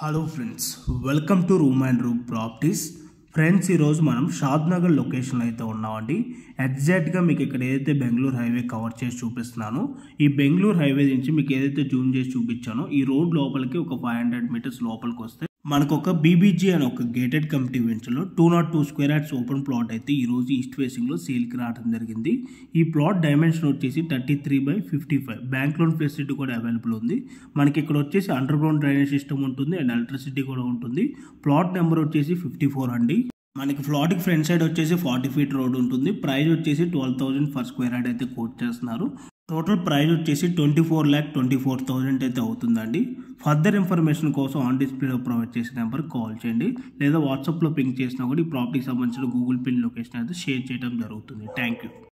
hello friends welcome to room and room properties friends ఈరోజు మనం షాద్ నగర్ లొకేషన్లో అయితే ఉన్నామండి ఎగ్జాక్ట్గా మీకు ఇక్కడ ఏదైతే బెంగళూరు హైవే కవర్ చేసి చూపిస్తున్నానో ఈ బెంగళూరు హైవే నుంచి మీకు ఏదైతే జూమ్ చేసి చూపించానో ఈ రోడ్ లోపలికి ఒక ఫైవ్ హండ్రెడ్ మీటర్స్ లోపలికి వస్తే మనకు ఒక బీబీజీ అని ఒక గేటెడ్ కమిటీ వెంచర్లో two nought two square yards open plot అయితే ఈ రోజు ఈస్ట్ ఫేసింగ్లో సేల్కి రావడం జరిగింది ఈ ప్లాట్ డైమెన్షన్ వచ్చేసి thirty three by fifty five bank loan facility కూడా అవైలబుల్ ఉంది మనకి ఇక్కడ వచ్చేసి అండర్ గ్రౌండ్ డ్రైనేజ్ సిస్టమ్ ఉంటుంది అండ్ ఎలక్ట్రిసిటీ కూడా ఉంటుంది ప్లాట్ నెంబర్ వచ్చేసి ఫిఫ్టీ ఫోర్ అండి మనకి ఫ్లాట్కి ఫ్రంట్ సైడ్ వచ్చేసి ఫార్టీ ఫీట్ రోడ్ ఉంటుంది ప్రైస్ వచ్చేసి twelve thousand for square yard అయితే కోట్ చేస్తున్నారు టోటల్ ప్రైస్ వచ్చేసి twenty four lakh twenty four thousand అయితే అవుతుందండి ఫర్దర్ ఇన్ఫర్మేషన్ కోసం ఆన్ డిస్ప్లేలో ప్రొవైడ్ చేసిన నెంబర్కి కాల్ చేయండి లేదా వాట్సాప్లో పింక్ చేసినా కూడా ఈ ప్రాపర్టీకి సంబంధించిన గూగుల్ పిన్ లొకేషన్ అయితే షేర్ చేయడం జరుగుతుంది థ్యాంక్ యూ